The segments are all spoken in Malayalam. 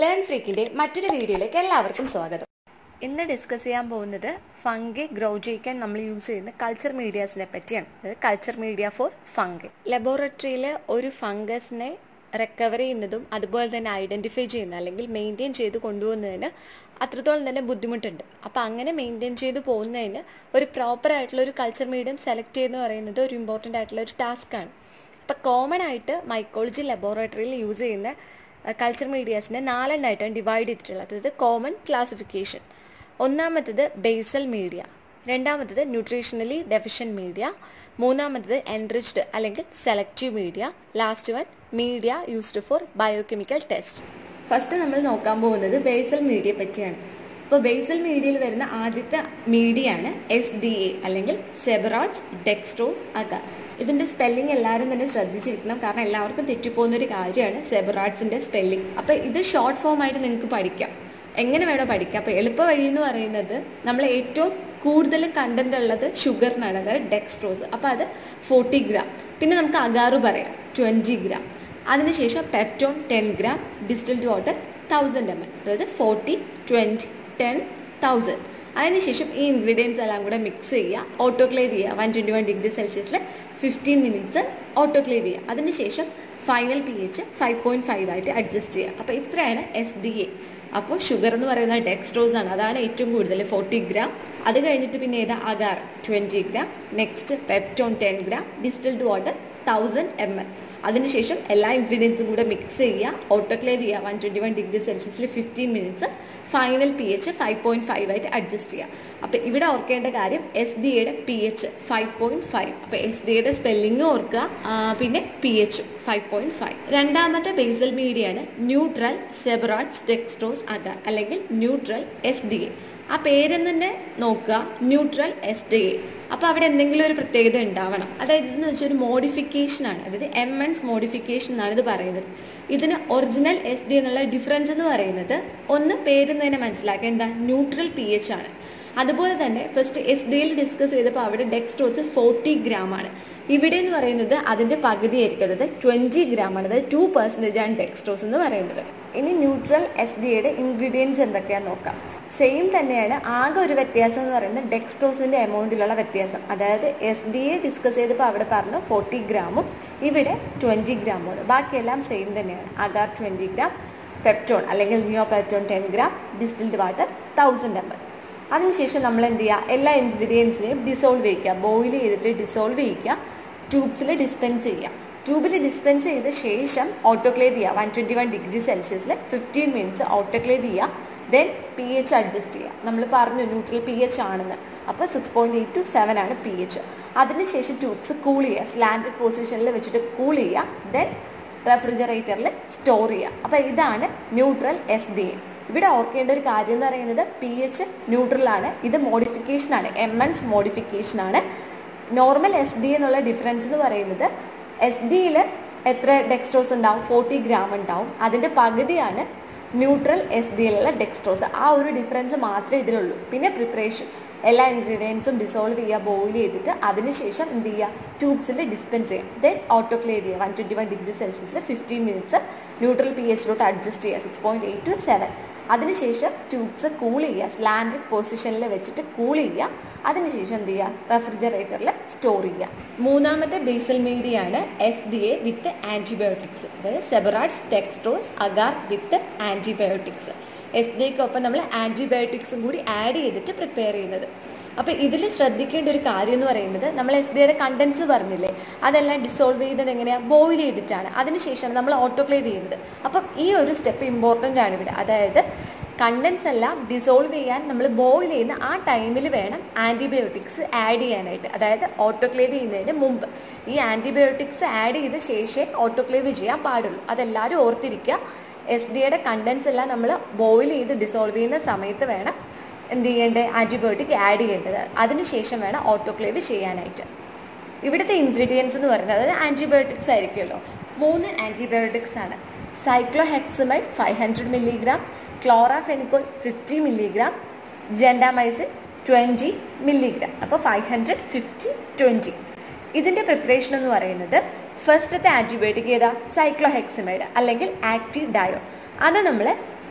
ലേൺ ഫ്രീക്കിന്റെ മറ്റൊരു വീഡിയോയിലേക്ക് എല്ലാവർക്കും സ്വാഗതം ഇന്ന് ഡിസ്കസ് ചെയ്യാൻ പോകുന്നത് ഫംഗി ഗ്രോ ചെയ്യിക്കാൻ നമ്മൾ യൂസ് ചെയ്യുന്ന കൾച്ചർ മീഡിയാസിനെ പറ്റിയാണ് അതായത് കൾച്ചർ മീഡിയ ഫോർ ഫംഗി ലബോറട്ടറിയിൽ ഒരു ഫംഗസിനെ റിക്കവർ ചെയ്യുന്നതും അതുപോലെ തന്നെ ഐഡൻറ്റിഫൈ ചെയ്യുന്ന അല്ലെങ്കിൽ മെയിൻറ്റെയിൻ ചെയ്ത് കൊണ്ടുപോകുന്നതിന് അത്രത്തോളം തന്നെ ബുദ്ധിമുട്ടുണ്ട് അപ്പോൾ അങ്ങനെ മെയിൻറ്റെയിൻ ചെയ്ത് പോകുന്നതിന് ഒരു പ്രോപ്പർ ആയിട്ടുള്ള ഒരു കൾച്ചർ മീഡിയം സെലക്ട് ചെയ്യുന്ന പറയുന്നത് ഒരു ഇമ്പോർട്ടൻ്റ് ആയിട്ടുള്ള ഒരു ടാസ്ക്കാണ് അപ്പോൾ കോമൺ ആയിട്ട് മൈക്കോളജി ലബോറട്ടറിയിൽ യൂസ് ചെയ്യുന്ന കൾച്ചർ മീഡിയാസിനെ നാലെണ്ണമായിട്ടാണ് ഡിവൈഡ് ചെയ്തിട്ടുള്ളത് അതായത് കോമൺ ക്ലാസിഫിക്കേഷൻ ഒന്നാമത്തത് ബേസൽ മീഡിയ രണ്ടാമത്തത് ന്യൂട്രീഷണലി ഡെഫിഷ്യൻ മീഡിയ മൂന്നാമത്തത് എൻറിച്ച്ഡ് അല്ലെങ്കിൽ selective media last one media used for biochemical test first നമ്മൾ നോക്കാൻ പോകുന്നത് ബേസൽ മീഡിയ പറ്റിയാണ് ഇപ്പോൾ ബേസൽ മീഡിയയിൽ വരുന്ന ആദ്യത്തെ മീഡിയയാണ് എസ് ഡി എ അല്ലെങ്കിൽ സെബറാട്സ് ഡെക്സ്ട്രോസ് അഗാർ ഇതിൻ്റെ സ്പെല്ലിംഗ് എല്ലാവരും തന്നെ ശ്രദ്ധിച്ചിരിക്കണം കാരണം എല്ലാവർക്കും തെറ്റിപ്പോകുന്ന ഒരു കാര്യമാണ് സെബറാട്സിൻ്റെ സ്പെല്ലിംഗ് അപ്പോൾ ഇത് ഷോർട്ട് ഫോം ആയിട്ട് നിങ്ങൾക്ക് പഠിക്കാം എങ്ങനെ വേണോ പഠിക്കാം അപ്പോൾ എളുപ്പ വഴി എന്ന് പറയുന്നത് നമ്മൾ ഏറ്റവും കൂടുതൽ കണ്ടന്റ് ഉള്ളത് ഷുഗറിനാണ് അതായത് ഡെക്സ്ട്രോസ് അപ്പോൾ അത് ഫോർട്ടി ഗ്രാം പിന്നെ നമുക്ക് അഗാറ് പറയാം ട്വൻറ്റി ഗ്രാം അതിനുശേഷം peptone ten gram distilled water thousand M L അതായത് ഫോർട്ടി ട്വൻറ്റി ടെൻ തൗസൻഡ് അതിനുശേഷം ഈ ഇൻഗ്രീഡിയൻസ് എല്ലാം കൂടെ മിക്സ് ചെയ്യുക ഓട്ടോക്ലേവ് ചെയ്യുക വൺ ട്വൻറ്റി വൺ ഡിഗ്രി സെൽഷ്യസിൽ ഫിഫ്റ്റീൻ മിനിറ്റ്സ് ഓട്ടോക്ലേവ് ചെയ്യുക അതിനുശേഷം final P H five point five ആയിട്ട് അഡ്ജസ്റ്റ് ചെയ്യുക അപ്പോൾ ഇത്രയാണ് എസ് ഡി എ അപ്പോൾ ഷുഗർ എന്ന് പറയുന്നത് ഡെക്സ്ട്രോസ് ആണ് അതാണ് ഏറ്റവും കൂടുതൽ ഫോർട്ടി ഗ്രാം അത് കഴിഞ്ഞിട്ട് പിന്നെ ഏതാ agar twenty gram next peptone ten gram distilled water thousand M L അതിനുശേഷം എല്ലാ ഇൻഗ്രീഡിയൻസും കൂടെ മിക്സ് ചെയ്യുക ഓട്ടോക്ലേവ് ചെയ്യുക വൺ ട്വൻറ്റി വൺ ഡിഗ്രി സെൽഷ്യസിൽ fifteen minutes final P H five point five ആയിട്ട് അഡ്ജസ്റ്റ് ചെയ്യുക അപ്പോൾ ഇവിടെ ഓർക്കേണ്ട കാര്യം എസ് ഡി എയുടെ P H five point five അപ്പോൾ എസ് ഡി എയുടെ സ്പെല്ലിംഗ് ഓർക്കുക പിന്നെ P H five point five രണ്ടാമത്തെ ബേസൽ മീഡിയയാണ് ന്യൂട്രൽ സെബറാട്സ് ഡെക്സ്ട്രോസ് അഗാർ അല്ലെങ്കിൽ ന്യൂട്രൽ എസ് ഡി എ ആ പേര് തന്നെ നോക്കുക ന്യൂട്രൽ എസ് ഡി എ അപ്പോൾ അവിടെ എന്തെങ്കിലും ഒരു പ്രത്യേകത ഉണ്ടാവണം അതായത് ഇതെന്ന് വെച്ചാൽ ഒരു മോഡിഫിക്കേഷൻ ആണ് അതായത് എം എൻസ് മോഡിഫിക്കേഷൻ എന്നാണ് ഇത് പറയുന്നത് ഇതിന് ഒറിജിനൽ എസ് ഡി എന്നുള്ള ഡിഫറൻസ് എന്ന് പറയുന്നത് ഒന്ന് പേര് തന്നെ മനസ്സിലാക്കുക എന്താ ന്യൂട്രൽ പി എച്ച് ആണ് അതുപോലെ തന്നെ ഫസ്റ്റ് എസ് ഡിയിൽ ഡിസ്കസ് ചെയ്തപ്പോൾ അവിടെ ഡെക്സ്ട്രോസ് ഫോർട്ടി ഗ്രാം ആണ് ഇവിടെ എന്ന് പറയുന്നത് അതിൻ്റെ പകുതി ആയിരിക്കും അതായത് ട്വൻറ്റി ഗ്രാം ആണ് അതായത് ടു പെർസെൻറ്റേജ് ആണ് ഡെക്സ്ട്രോസ് എന്ന് പറയുന്നത് ഇനി ന്യൂട്രൽ എസ് ഡിയുടെ ഇൻഗ്രീഡിയൻസ് എന്തൊക്കെയാണെന്ന് നോക്കാം സെയിം തന്നെയാണ് ആകെ ഒരു വ്യത്യാസം എന്ന് പറയുന്നത് ഡെക്സ്ട്രോസിൻ്റെ എമൗണ്ടിലുള്ള വ്യത്യാസം അതായത് എസ് ഡി എ ഡിസ്കസ് ചെയ്തപ്പോൾ അവിടെ പറഞ്ഞു ഫോർട്ടി ഗ്രാമും ഇവിടെ ട്വൻറ്റി ഗ്രാമുമാണ് ബാക്കിയെല്ലാം സെയിം തന്നെയാണ് അഗാർ ട്വൻറ്റി ഗ്രാം പെപ്റ്റോൺ അല്ലെങ്കിൽ neo peptone ten gram distilled water thousand M L അതിനുശേഷം നമ്മൾ എന്ത് ചെയ്യുക എല്ലാ ഇൻഗ്രീഡിയൻസിനെയും ഡിസോൾവ് ചെയ്യിക്കുക ബോയിൽ ചെയ്തിട്ട് ഡിസോൾവ് ചെയ്യിക്കുക ട്യൂബ്സിൽ ഡിസ്പെൻസ് ചെയ്യുക ട്യൂബിൽ ഡിസ്പെൻസ് ചെയ്ത ശേഷം ഓട്ടോക്ലേവ് ചെയ്യുക വൺ ട്വൻറ്റി വൺ ഡിഗ്രി സെൽഷ്യസിൽ ഫിഫ്റ്റീൻ മിനിറ്റ്സ് ഓട്ടോക്ലേവ് ചെയ്യുക ദെൻ പി എച്ച് അഡ്ജസ്റ്റ് ചെയ്യുക നമ്മൾ പറഞ്ഞു ന്യൂട്രൽ പി എച്ച് ആണെന്ന് അപ്പോൾ six point eight to seven ആണ് പി എച്ച് അതിനുശേഷം ട്യൂബ്സ് കൂൾ ചെയ്യുക സ്ലാൻഡഡ് പൊസിഷനിൽ വെച്ചിട്ട് കൂൾ ചെയ്യുക ദെൻ റെഫ്രിജറേറ്ററിൽ സ്റ്റോർ ചെയ്യുക അപ്പോൾ ഇതാണ് ന്യൂട്രൽ എസ് ഡി എ ഇവിടെ ഓർക്കേണ്ട ഒരു കാര്യം എന്ന് പറയുന്നത് പി എച്ച് ന്യൂട്രലാണ് ഇത് മോഡിഫിക്കേഷനാണ് എം എൻസ് മോഡിഫിക്കേഷനാണ് നോർമൽ എസ് ഡി എന്നുള്ള ഡിഫറൻസ് എന്ന് പറയുന്നത് എസ് ഡിയിൽ എത്ര ഡെക്സ്ട്രോസ് ഉണ്ടാവും ഫോർട്ടി ഗ്രാം ഉണ്ടാവും അതിൻ്റെ പകുതിയാണ് ന്യൂട്രൽ എസ് ഡിയിലുള്ള ഡെക്സ്ട്രോസ് ആ ഒരു ഡിഫറൻസ് മാത്രമേ ഇതിലുള്ളൂ പിന്നെ പ്രിപ്പറേഷൻ എല്ലാ ഇൻഗ്രീഡിയൻസും ഡിസോൾവ് ചെയ്യുക ബോയിൽ ചെയ്തിട്ട് അതിനുശേഷം എന്ത് ചെയ്യുക ട്യൂബ്സിൽ ഡിസ്പെൻസ് ചെയ്യുക ദെൻ ഓട്ടോക്ലേവ് ചെയ്യുക വൺ ട്വൻറ്റി വൺ ഡിഗ്രി സെൽഷ്യസിൽ ഫിഫ്റ്റീൻ മിനിറ്റ്സ് ന്യൂട്രൽ പി എച്ചിലോട്ട് അഡ്ജസ്റ്റ് ചെയ്യുക six point eight to seven അതിനുശേഷം ട്യൂബ്സ് കൂൾ ചെയ്യുക സ്ലാൻഡഡ് പൊസിഷനിൽ വെച്ചിട്ട് കൂൾ ചെയ്യുക അതിനുശേഷം എന്ത് ചെയ്യുക റെഫ്രിജറേറ്ററിൽ സ്റ്റോർ ചെയ്യുക മൂന്നാമത്തെ ബേസൽ മീഡിയയാണ് S D A with antibiotics അതായത് Sabouraud's dextrose agar with antibiotics S D എക്കൊപ്പം നമ്മൾ ആൻറ്റിബയോട്ടിക്സും കൂടി ആഡ് ചെയ്തിട്ട് പ്രിപ്പയർ ചെയ്യുന്നത് അപ്പോൾ ഇതിൽ ശ്രദ്ധിക്കേണ്ട ഒരു കാര്യം എന്ന് പറയുന്നത് നമ്മൾ എസ് ഡിയുടെ കണ്ടൻസ് പറഞ്ഞില്ലേ അതെല്ലാം ഡിസോൾവ് ചെയ്യുന്നത് എങ്ങനെയാണ് ബോയിൽ ചെയ്തിട്ടാണ് അതിനുശേഷം നമ്മൾ ഓട്ടോക്ലേവ് ചെയ്യുന്നത് അപ്പം ഈ ഒരു സ്റ്റെപ്പ് ഇമ്പോർട്ടൻ്റ് ആണ് ഇവിടെ അതായത് കണ്ടൻസ് എല്ലാം ഡിസോൾവ് ചെയ്യാൻ നമ്മൾ ബോയിൽ ചെയ്യുന്ന ആ ടൈമിൽ വേണം ആൻറ്റിബയോട്ടിക്സ് ആഡ് ചെയ്യാനായിട്ട് അതായത് ഓട്ടോക്ലേവ് ചെയ്യുന്നതിന് മുമ്പ് ഈ ആൻറ്റിബയോട്ടിക്സ് ആഡ് ചെയ്ത ശേഷം ഓട്ടോക്ലേവ് ചെയ്യാൻ പാടുള്ളൂ അതെല്ലാവരും ഓർത്തിരിക്കുക എസ് ഡിയുടെ കണ്ടൻസ് എല്ലാം നമ്മൾ ബോയിൽ ചെയ്ത് ഡിസോൾവ് ചെയ്യുന്ന സമയത്ത് വേണം എന്ത് ചെയ്യേണ്ടത് ആൻറ്റിബയോട്ടിക് ആഡ് ചെയ്യേണ്ടത് അതിനുശേഷം വേണം ഓട്ടോക്ലേവ് ചെയ്യാനായിട്ട് ഇവിടുത്തെ ഇൻഗ്രീഡിയൻസ് എന്ന് പറയുന്നത് അതായത് ആൻറ്റിബയോട്ടിക്സ് ആയിരിക്കുമല്ലോ മൂന്ന് ആൻറ്റിബയോട്ടിക്സ് ആണ് cycloheximide five hundred milligram chloramphenicol fifty milligram gentamicin twenty milligram അപ്പോൾ ഫൈവ് ഹൺഡ്രഡ് ഫിഫ്റ്റി ട്വൻറ്റി ഇതിൻ്റെ പ്രിപ്പറേഷൻ എന്ന് പറയുന്നത് ഫസ്റ്റത്തെ ആൻറ്റിബയോട്ടിക് ഏതാ സൈക്ലോഹെക്സമൈഡ് അല്ലെങ്കിൽ ആക്റ്റീവ് ഡയോ അത് നമ്മൾ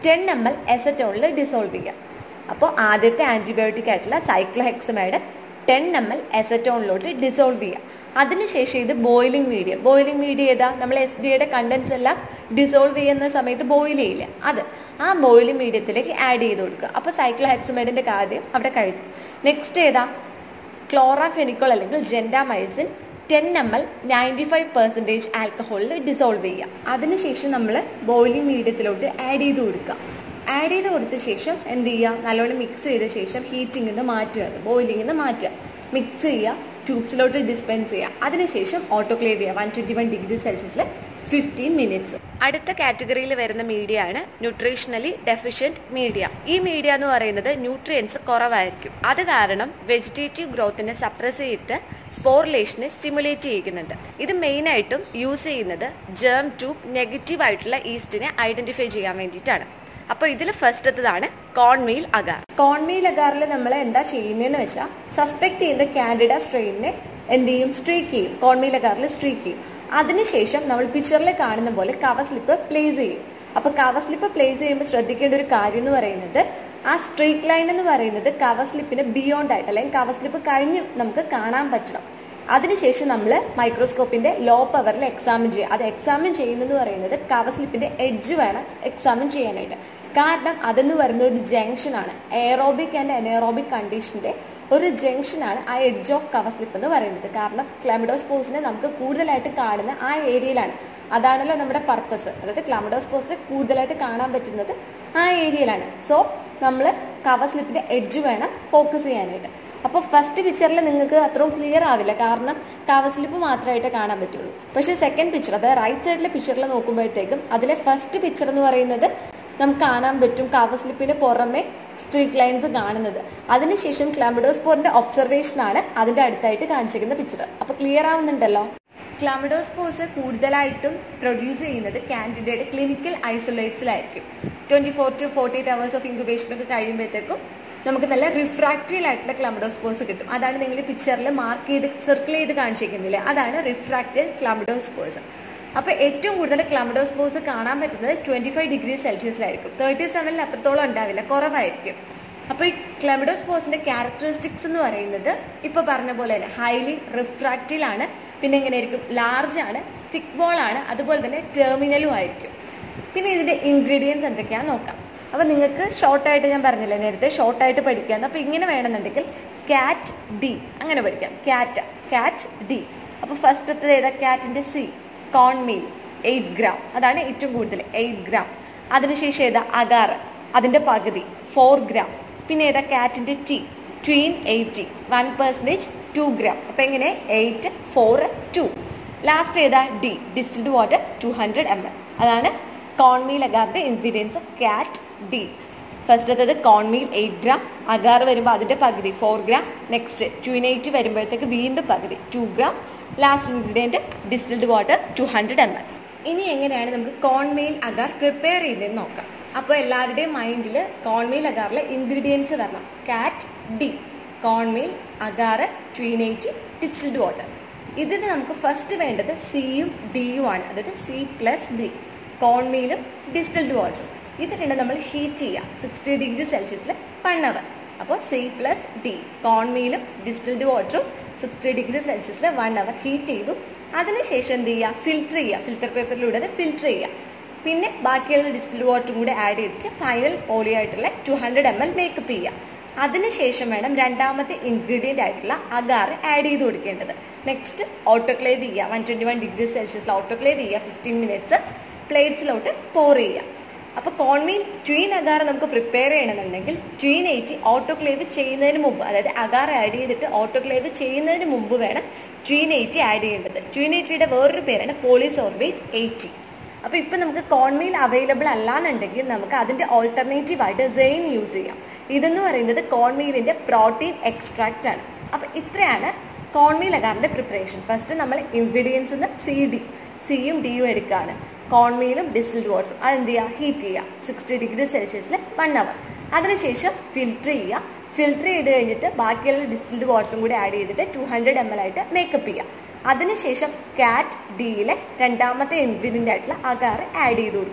ടെൻ എം എൽ എസറ്റോണിൽ ഡിസോൾവ് ചെയ്യുക അപ്പോൾ ആദ്യത്തെ ആൻറ്റിബയോട്ടിക് ആയിട്ടുള്ള സൈക്ലോഹെക്സമൈഡ് ടെൻ എം എൽ എസറ്റോണിലോട്ട് ഡിസോൾവ് ചെയ്യുക അതിനുശേഷം ഇത് ബോയിലിംഗ് മീഡിയം ബോയിലിംഗ് മീഡിയം ഏതാ നമ്മൾ എസ് ഡിയുടെ കണ്ടൻസ് എല്ലാം ഡിസോൾവ് ചെയ്യുന്ന സമയത്ത് ബോയിൽ ചെയ്യില്ല അത് ആ ബോയിലിംഗ് മീഡിയത്തിലേക്ക് ആഡ് ചെയ്ത് കൊടുക്കുക അപ്പോൾ സൈക്ലോഹെക്സമൈഡിൻ്റെ കാര്യം അവിടെ കഴിഞ്ഞു നെക്സ്റ്റ് ഏതാ ക്ലോറാഫെനിക്കോൾ അല്ലെങ്കിൽ gentamicin ten M L ninety five percentage ആൽക്കഹോളിൽ ഡിസോൾവ് ചെയ്യുക അതിനുശേഷം നമ്മൾ ബോയിലിംഗ് മീഡിയത്തിലോട്ട് ആഡ് ചെയ്ത് കൊടുക്കുക ആഡ് ചെയ്ത് കൊടുത്ത ശേഷം എന്ത് ചെയ്യുക നല്ലോണം മിക്സ് ചെയ്ത ശേഷം ഹീറ്റിംഗ് നിന്ന് മാറ്റുക അത് ബോയിലിംഗ് നിന്ന് മാറ്റുക മിക്സ് ചെയ്യുക ട്യൂബ്സിലോട്ട് ഡിസ്പെൻസ് ചെയ്യുക അതിനുശേഷം ഓട്ടോക്ലേവ് ചെയ്യുക വൺ ട്വൻറ്റി വൺ ഡിഗ്രി സെൽഷ്യസിൽ ഫിഫ്റ്റീൻ മിനിറ്റ്സ് അടുത്ത കാറ്റഗറിയിൽ വരുന്ന മീഡിയ ആണ് ന്യൂട്രീഷണലി ഡെഫിഷ്യൻറ്റ് മീഡിയ ഈ മീഡിയ എന്ന് പറയുന്നത് ന്യൂട്രിയൻസ് കുറവായിരിക്കും അത് കാരണം വെജിറ്റേറ്റീവ് ഗ്രോത്തിനെ സപ്രസ് ചെയ്തിട്ട് സ്പോറിലേഷനെ സ്റ്റിമുലേറ്റ് ചെയ്യുന്നുണ്ട് ഇത് മെയിനായിട്ടും യൂസ് ചെയ്യുന്നത് ജേം ട്യൂബ് നെഗറ്റീവ് ആയിട്ടുള്ള ഈസ്റ്റിനെ ഐഡന്റിഫൈ ചെയ്യാൻ വേണ്ടിയിട്ടാണ് അപ്പോൾ ഇതിൽ ഫസ്റ്റത്തതാണ് കോൺമീൽ അഗാർ കോൺമീൽ അഗാറിൽ നമ്മൾ എന്താ ചെയ്യുന്നതെന്ന് വെച്ചാൽ സസ്പെക്ട് ചെയ്യുന്ന കാൻഡിഡ സ്ട്രെയിനിനെ എന്ത് ചെയ്യും സ്ട്രീക്ക് ചെയ്യും കോൺമീൽ അഗാറിൽ സ്ട്രീക്ക് ചെയ്യും അതിനുശേഷം നമ്മൾ പിക്ചറിൽ കാണുന്ന പോലെ കവർ സ്ലിപ്പ് പ്ലേസ് ചെയ്യും അപ്പോൾ കവർ സ്ലിപ്പ് പ്ലേസ് ചെയ്യുമ്പോൾ ശ്രദ്ധിക്കേണ്ട ഒരു കാര്യം എന്ന് പറയുന്നത് ആ സ്ട്രീക്ക് ലൈൻ എന്ന് പറയുന്നത് കവർ സ്ലിപ്പിന് ബിയോണ്ട് ആയിട്ട് അല്ലെങ്കിൽ കവർ സ്ലിപ്പ് കഴിഞ്ഞ് നമുക്ക് കാണാൻ പറ്റണം അതിനുശേഷം നമ്മൾ മൈക്രോസ്കോപ്പിന്റെ ലോ പവറിൽ എക്സാമിൻ ചെയ്യുക അത് എക്സാമിൻ ചെയ്യുന്നതെന്ന് പറയുന്നത് കവർ സ്ലിപ്പിന്റെ എഡ്ജ് വേണം എക്സാമിൻ ചെയ്യാനായിട്ട് കാരണം അതെന്ന് പറയുന്നത് ഒരു ജംഗ്ഷനാണ് എയറോബിക് ആൻഡ് അനേറോബിക് കണ്ടീഷന്റെ ഒരു ജംഗ്ഷനാണ് ആ എഡ്ജ് ഓഫ് കവർ സ്ലിപ്പ് എന്ന് പറയുന്നത് കാരണം ക്ലമിഡോസ്പോസിനെ നമുക്ക് കൂടുതലായിട്ട് കാണുന്ന ആ ഏരിയയിലാണ് അതാണല്ലോ നമ്മുടെ പർപ്പസ് അതായത് ക്ലമിഡോസ്പോസിനെ കൂടുതലായിട്ട് കാണാൻ പറ്റുന്നത് ആ ഏരിയയിലാണ് സോ നമ്മൾ കവർ സ്ലിപ്പിന്റെ എഡ്ജ് വേണം ഫോക്കസ് ചെയ്യാനായിട്ട് അപ്പോൾ ഫസ്റ്റ് പിക്ചറിൽ നിങ്ങൾക്ക് അത്രയും ക്ലിയർ ആവില്ല കാരണം കവർ സ്ലിപ്പ് മാത്രമായിട്ട് കാണാൻ പറ്റുള്ളൂ പക്ഷേ സെക്കൻഡ് പിക്ചർ അതായത് റൈറ്റ് സൈഡിലെ പിക്ചറിൽ നോക്കുമ്പോഴത്തേക്കും അതിലെ ഫസ്റ്റ് പിക്ചർ എന്ന് പറയുന്നത് നമുക്ക് കാണാൻ പറ്റും കവർ സ്ലിപ്പിന് പുറമെ സ്ട്രീറ്റ് ലൈൻസ് കാണുന്നത് അതിനുശേഷം ക്ലാമിഡോസ്പോറിന്റെ ഒബ്സർവേഷൻ ആണ് അതിന്റെ അടുത്തായിട്ട് കാണിച്ചിരിക്കുന്ന പിക്ചർ അപ്പോൾ ക്ലിയർ ആവുന്നുണ്ടല്ലോ ക്ലാമിഡോസ്പോസ് കൂടുതലായിട്ടും പ്രൊഡ്യൂസ് ചെയ്യുന്നത് കാൻഡിഡയുടെ ക്ലിനിക്കൽ ഐസൊലേറ്റ്സിലായിരിക്കും twenty four to forty eight hours of incubation ഒക്കെ കഴിയുമ്പോഴത്തേക്കും നമുക്ക് നല്ല റിഫ്രാക്റ്റീവ് ആയിട്ടുള്ള ക്ലമിഡോസ്പോസ് കിട്ടും അതാണ് നിങ്ങൾ പിക്ചറിൽ മാർക്ക് ചെയ്ത് സർക്കിൾ ചെയ്ത് കാണിച്ചിരിക്കുന്നില്ലേ അതാണ് റിഫ്രാക്റ്റഡ് ക്ലമിഡോസ്പോസ് അപ്പോൾ ഏറ്റവും കൂടുതൽ ക്ലമിഡോസ്പോസ് കാണാൻ പറ്റുന്നത് ട്വൻറ്റി ഫൈവ് ഡിഗ്രി സെൽഷ്യസിലായിരിക്കും തേർട്ടി സെവനിൽ അത്രത്തോളം ഉണ്ടാവില്ല കുറവായിരിക്കും അപ്പോൾ ഈ ക്ലമിഡോസ്പോസിന്റെ ക്യാരക്ടറിസ്റ്റിക്സ് എന്ന് പറയുന്നത് ഇപ്പോൾ പറഞ്ഞ പോലെ തന്നെ ഹൈലി റിഫ്രാക്റ്റീവ് പിന്നെ എങ്ങനെയായിരിക്കും ലാർജ് ആണ് തിക് ബോൾ ആണ് അതുപോലെ തന്നെ ടെർമിനലും ആയിരിക്കും പിന്നെ ഇതിന്റെ ഇൻഗ്രീഡിയൻസ് എന്തൊക്കെയാണെന്ന് നോക്കാം അപ്പോൾ നിങ്ങൾക്ക് ഷോർട്ടായിട്ട് ഞാൻ പറഞ്ഞില്ലേ നേരത്തെ ഷോർട്ടായിട്ട് പഠിക്കാൻ അപ്പോൾ ഇങ്ങനെ വേണമെന്നുണ്ടെങ്കിൽ കാറ്റ് ഡി അങ്ങനെ പഠിക്കാം കാറ്റ് കാറ്റ് ഡി അപ്പോൾ ഫസ്റ്റത്തെ ഏതാ കാറ്റിന്റെ C cornmeal eight gram അതാണ് ഏറ്റവും കൂടുതൽ എയ്റ്റ് ഗ്രാം അതിനുശേഷം ഏതാ അഗാർ അതിന്റെ പകുതി ഫോർ ഗ്രാം പിന്നെ ഏതാ കാറ്റിന്റെ T Twain eighty one percentage two gram അപ്പം എങ്ങനെ എയ്റ്റ് ഫോർ ടു ലാസ്റ്റ് ഏതാ D distilled water two hundred M L അതാണ് കോൺമീൽ അഗാറിന്റെ ഇൻഗ്രീഡിയൻസ് കാറ്റ് D ഫസ്റ്റത്തത് cornmeal eight gram agar വരുമ്പോൾ അതിന്റെ പകുതി ഫോർ ഗ്രാം നെക്സ്റ്റ് ട്യൂനേറ്റ് വരുമ്പോഴത്തേക്ക് വീണ്ടും പകുതി two gram last ingredient distilled water two hundred M L ഇനി എങ്ങനെയാണ് നമുക്ക് കോൺമീൽ അഗാർ പ്രിപ്പയർ ചെയ്തതെന്ന് നോക്കാം അപ്പോൾ എല്ലാവരുടെയും മൈൻഡിൽ കോൺമീൽ അഗാറിലെ ഇൻഗ്രീഡിയൻസ് വരണം കാറ്റ് D cornmeal agar tween eighty distilled water ഇതിന് നമുക്ക് ഫസ്റ്റ് വേണ്ടത് സിയും ഡിയും ആണ് അതായത് സി പ്ലസ് ഡി കോൺമീലും ഡിസ്റ്റിൽഡ് വാട്ടറും ഇത് രണ്ടും നമ്മൾ ഹീറ്റ് ചെയ്യുക സിക്സ്റ്റി ഡിഗ്രി സെൽഷ്യസിൽ വൺ അവർ അപ്പോൾ സി പ്ലസ് ഡി കോൺമീലും ഡിസ്റ്റിൽഡ് വാട്ടറും സിക്സ്റ്റി ഡിഗ്രി സെൽഷ്യസിൽ വൺ അവർ ഹീറ്റ് ചെയ്തു അതിനുശേഷം എന്ത് ചെയ്യുക ഫിൽറ്റർ ചെയ്യുക ഫിൽറ്റർ പേപ്പറിലൂടെ അത് ഫിൽറ്റർ ചെയ്യുക പിന്നെ ബാക്കിയുള്ള ഡിസ്റ്റിൽഡ് വാട്ടറും കൂടെ ആഡ് ചെയ്തിട്ട് ഫൈനൽ പോളി ആയിട്ടുള്ള two hundred M L make up ചെയ്യുക അതിനുശേഷം വേണം രണ്ടാമത്തെ ഇൻഗ്രീഡിയൻ്റ് ആയിട്ടുള്ള അഗാർ ആഡ് ചെയ്ത് കൊടുക്കേണ്ടത് നെക്സ്റ്റ് ഓട്ടോക്ലേവ് ചെയ്യുക വൺ ട്വൻറ്റി വൺ ഡിഗ്രി സെൽഷ്യസിൽ ഓട്ടോക്ലേവ് ചെയ്യുക ഫിഫ്റ്റീൻ മിനിറ്റ്സ് പ്ലേറ്റ്സിലോട്ട് പോർ ചെയ്യുക അപ്പോൾ കോൺമീൽ ട്വീൻ അഗാർ നമുക്ക് പ്രിപ്പയർ ചെയ്യണമെന്നുണ്ടെങ്കിൽ ട്വീൻ എയ്റ്റി ഓട്ടോക്ലേവ് ചെയ്യുന്നതിന് മുമ്പ് അതായത് അഗാർ ആഡ് ചെയ്തിട്ട് ഓട്ടോക്ലേവ് ചെയ്യുന്നതിന് മുമ്പ് വേണം ട്വീൻ എയ്റ്റി ആഡ് ചെയ്യേണ്ടത് ട്വീൻ എയ്റ്റിയുടെ വേറൊരു പേരാണ് പോളിസോർബേറ്റ് എയ്റ്റി അപ്പോൾ ഇപ്പം നമുക്ക് കോൺമീൽ അവൈലബിൾ അല്ലാന്നുണ്ടെങ്കിൽ നമുക്ക് അതിൻ്റെ ഓൾട്ടർനേറ്റീവ് ആയിട്ട് സെയിൻ യൂസ് ചെയ്യാം ഇതെന്ന് പറയുന്നത് കോൺമീലിൻ്റെ പ്രോട്ടീൻ എക്സ്ട്രാക്റ്റ് ആണ് അപ്പോൾ ഇത്രയാണ് കോൺമീൽ അഗാറിൻ്റെ പ്രിപ്പറേഷൻ ഫസ്റ്റ് നമ്മൾ ഇൻഗ്രീഡിയൻസ് സി ഡി സിയും ഡിയും എടുക്കുകയാണ് കോൺമീലും ഡിസ്റ്റിൽഡ് വാട്ടറും അതെന്ത് ചെയ്യുക ഹീറ്റ് ചെയ്യുക സിക്സ്റ്റി ഡിഗ്രി സെൽഷ്യസിൽ വൺ അവർ അതിനുശേഷം ഫിൽറ്റർ ചെയ്യുക ഫിൽറ്റർ ചെയ്ത് കഴിഞ്ഞിട്ട് ബാക്കിയുള്ള ഡിസ്റ്റിൽഡ് വാട്ടറും കൂടി ആഡ് ചെയ്തിട്ട് ടു ഹൺഡ്രഡ് എം എൽ ആയിട്ട് മേക്കപ്പ് ചെയ്യുക അതിനുശേഷം കാറ്റ് ഡിയിലെ രണ്ടാമത്തെ ഇൻഗ്രീഡിയൻ്റ് ആയിട്ടുള്ള അഗാർ ആഡ് ചെയ്ത് കൊടുക്കും